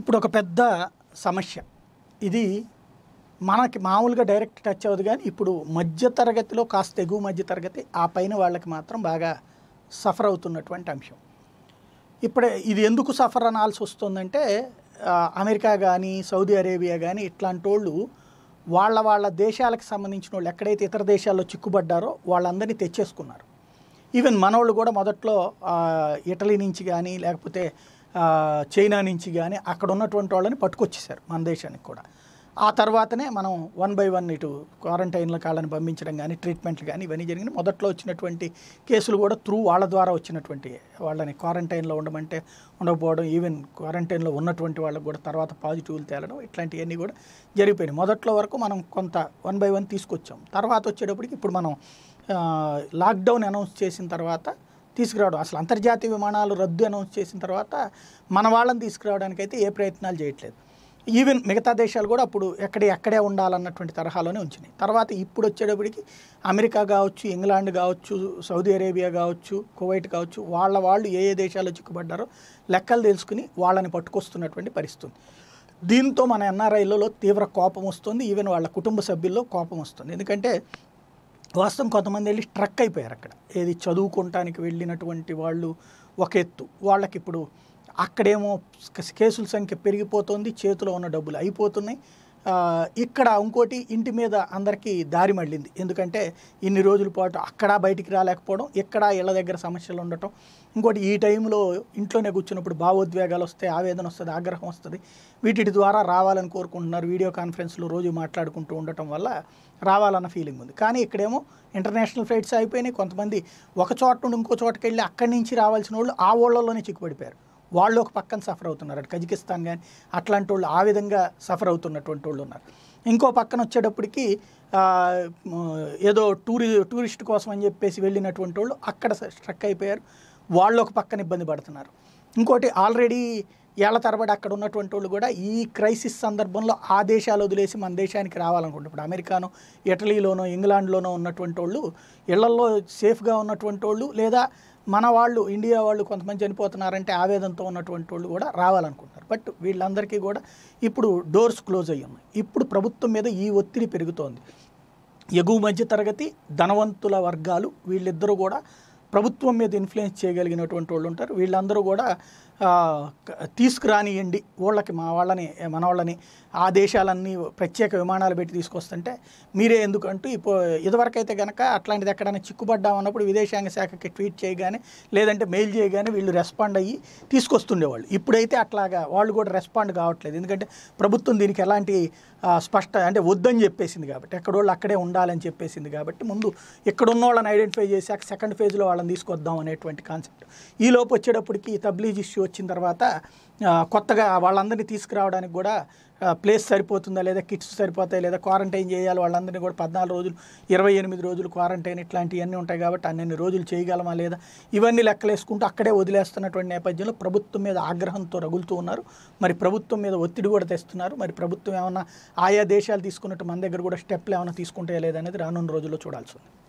ఇప్పుడు ఒక పెద్ద సమస్య ఇది మనకి మామూలుగా డైరెక్ట్ టచ్ అవ్వదు కానీ ఇప్పుడు మధ్య తరగతిలో కాస్త ఎగువ మధ్య తరగతి ఆ పైన వాళ్ళకి మాత్రం బాగా సఫర్ అవుతున్నటువంటి అంశం ఇప్పుడు ఇది ఎందుకు సఫర్ అనాల్సి వస్తుందంటే ఆ, అమెరికా కానీ సౌదీ అరేబియా కానీ ఇట్లాంటి వాళ్ళు వాళ్ళ వాళ్ళ దేశాలకు సంబంధించిన వాళ్ళు ఎక్కడైతే ఇతర దేశాల్లో చిక్కుబడ్డారో వాళ్ళందరినీ తెచ్చేసుకున్నారు ఈవెన్ మనోళ్ళు కూడా మొదట్లో ఆ, ఇటలీ నుంచి కానీ లేకపోతే ఆ, చైనా నుంచి కానీ అక్కడ ఉన్నటువంటి వాళ్ళని పట్టుకొచ్చేసారు మన దేశానికి కూడా ఆ తర్వాతనే మనం వన్ బై వన్ ఇటు క్వారంటైన్ల కాళ్ళని పంపించడం కానీ ట్రీట్మెంట్లు కానీ ఇవన్నీ జరిగినాయి మొదట్లో వచ్చినటువంటి కేసులు కూడా త్రూ వాళ్ళ ద్వారా వచ్చినటువంటి వాళ్ళని క్వారంటైన్లో ఉండమంటే ఉండకపోవడం ఈవెన్ క్వారంటైన్లో ఉన్నటువంటి వాళ్ళకి కూడా తర్వాత పాజిటివ్లు తేలడం ఇట్లాంటివన్నీ కూడా జరిగిపోయినాయి మొదట్లో వరకు మనం కొంత వన్ బై వన్ తీసుకొచ్చాం తర్వాత వచ్చేటప్పటికి ఇప్పుడు మనం ఆ, లాక్డౌన్ అనౌన్స్ చేసిన తర్వాత తీసుకురావడం అసలు అంతర్జాతీయ విమానాలు రద్దు అనౌన్స్ చేసిన తర్వాత మన వాళ్ళని తీసుకురావడానికి అయితే ఏ ప్రయత్నాలు చేయట్లేదు ఈవెన్ మిగతా దేశాలు కూడా అప్పుడు ఎక్కడే ఎక్కడే ఉండాలన్నటువంటి తరహాలోనే ఉంచినాయి తర్వాత ఇప్పుడు వచ్చేటప్పటికి అమెరికా కావచ్చు ఇంగ్లాండ్ కావచ్చు సౌదీ అరేబియా కావచ్చు కువైట్ కావచ్చు వాళ్ళ వాళ్ళు ఏ ఏ దేశాల్లో చిక్కుపడ్డారో లెక్కలు తెలుసుకుని వాళ్ళని పట్టుకొస్తున్నటువంటి పరిస్థితి ఉంది. దీంతో మన ఎన్ఆర్ఐలలో తీవ్ర కోపం వస్తుంది ఈవెన్ వాళ్ళ కుటుంబ సభ్యుల్లో కోపం వస్తుంది ఎందుకంటే వాస్తవం కొంతమంది వెళ్ళి స్ట్రక్ అయిపోయారు అక్కడ ఏది చదువుకోవటానికి వెళ్ళినటువంటి వాళ్ళు ఒక ఎత్తు వాళ్ళకి ఇప్పుడు అక్కడేమో కేసుల సంఖ్య పెరిగిపోతుంది చేతిలో ఉన్న డబ్బులు అయిపోతున్నాయి ఆ, ఇక్కడ ఇంకోటి ఇంటి మీద అందరికీ దారి మళ్ళింది ఎందుకంటే ఇన్ని రోజుల పాటు అక్కడ బయటికి రాలేకపోవడం ఇక్కడ ఇళ్ళ దగ్గర సమస్యలు ఉండటం ఇంకోటి ఈ టైంలో ఇంట్లోనే కూర్చున్నప్పుడు భావోద్వేగాలు వస్తాయి ఆవేదన వస్తుంది ఆగ్రహం వస్తుంది వీటి ద్వారా రావాలని కోరుకుంటున్నారు వీడియో కాన్ఫరెన్స్లో రోజు మాట్లాడుకుంటూ ఉండటం వల్ల రావాలన్న ఫీలింగ్ ఉంది కానీ ఇక్కడేమో ఇంటర్నేషనల్ ఫ్లైట్స్ అయిపోయినాయి కొంతమంది ఒక చోట నుండి ఇంకో చోటకి వెళ్ళి అక్కడి నుంచి రావాల్సిన వాళ్ళు ఆ ఊళ్ళలోనే చిక్కుపడిపోయారు వాళ్ళు ఒక పక్కన సఫర్ అవుతున్నారు అటు కజకిస్తాన్ కానీ అట్లాంటి వాళ్ళు ఆ విధంగా సఫర్ అవుతున్నటువంటి వాళ్ళు ఉన్నారు ఇంకో పక్కన వచ్చేటప్పటికి ఆ, మ్, ఏదో టూరి టూరిస్ట్ కోసం అని చెప్పేసి వెళ్ళినటువంటి వాళ్ళు అక్కడ స్ట్రక్ అయిపోయారు వాళ్ళు ఒక పక్కన ఇబ్బంది పడుతున్నారు ఇంకోటి ఆల్రెడీ ఏళ్ల తరబడి అక్కడ ఉన్నటువంటి వాళ్ళు కూడా ఈ క్రైసిస్ సందర్భంలో ఆ దేశాలు వదిలేసి మన దేశానికి రావాలనుకుంటారు ఇప్పుడు అమెరికానో ఇటలీలోనో ఇంగ్లాండ్లోనో ఉన్నటువంటి వాళ్ళు ఇళ్లల్లో సేఫ్గా ఉన్నటువంటి వాళ్ళు లేదా మన వాళ్ళు ఇండియా వాళ్ళు కొంతమంది చనిపోతున్నారంటే ఆవేదనతో ఉన్నటువంటి వాళ్ళు కూడా రావాలనుకుంటున్నారు బట్ వీళ్ళందరికీ కూడా ఇప్పుడు డోర్స్ క్లోజ్ అయ్యి ఉన్నాయి ఇప్పుడు ప్రభుత్వం మీద ఈ ఒత్తిడి పెరుగుతోంది ఎగువ మధ్య తరగతి ధనవంతుల వర్గాలు వీళ్ళిద్దరూ కూడా ప్రభుత్వం మీద ఇన్ఫ్లుయెన్స్ చేయగలిగినటువంటి వాళ్ళు ఉంటారు వీళ్ళందరూ కూడా ఆ, క- తీసుకురానియండి వాళ్ళకి మా వాళ్ళని మన వాళ్ళని ఆ దేశాలన్నీ ప్రత్యేక విమానాలు పెట్టి తీసుకొస్తుంటే మీరే ఎందుకంటూ ఇప్పుడు ఇదివరకైతే కనుక అట్లాంటిది ఎక్కడైనా చిక్కుపడ్డామన్నప్పుడు విదేశాంగ శాఖకి ట్వీట్ చేయగానే లేదంటే మెయిల్ చేయగానే వీళ్ళు రెస్పాండ్ అయ్యి తీసుకొస్తుండేవాళ్ళు ఇప్పుడైతే అట్లాగా వాళ్ళు కూడా రెస్పాండ్ కావట్లేదు ఎందుకంటే ప్రభుత్వం దీనికి ఎలాంటి ఆ, స్పష్ట అంటే వద్దని చెప్పేసింది కాబట్టి ఎక్కడోళ్ళు అక్కడే ఉండాలని చెప్పేసింది కాబట్టి ముందు ఇక్కడ ఉన్న వాళ్ళని ఐడెంటిఫై చేశాక సెకండ్ ఫేజ్లో వాళ్ళని తీసుకొద్దాం అనేటువంటి కాన్సెప్ట్ ఈ లోపు వచ్చేటప్పటికి తబ్లీజ్ ఇష్యూ వచ్చిన తర్వాత ఆ, కొత్తగా వాళ్ళందరినీ తీసుకురావడానికి కూడా ఆ, ప్లేస్ సరిపోతుందా లేదా కిట్స్ సరిపోతాయి లేదా క్వారంటైన్ చేయాలి వాళ్ళందరినీ కూడా పద్నాలుగు రోజులు ఇరవై ఎనిమిది రోజులు క్వారంటైన్ ఇట్లాంటివన్నీ ఉంటాయి కాబట్టి అన్ని రోజులు చేయగలమా లేదా ఇవన్నీ లెక్కలేసుకుంటూ అక్కడే వదిలేస్తున్నటువంటి నేపథ్యంలో ప్రభుత్వం మీద ఆగ్రహంతో రగులుతూ ఉన్నారు మరి ప్రభుత్వం మీద ఒత్తిడి కూడా తెస్తున్నారు మరి ప్రభుత్వం ఏమన్నా ఆయా దేశాలు తీసుకున్నట్టు మన దగ్గర కూడా స్టెప్లు ఏమైనా తీసుకుంటాయా లేదనేది రానున్న రోజుల్లో చూడాల్సి ఉంది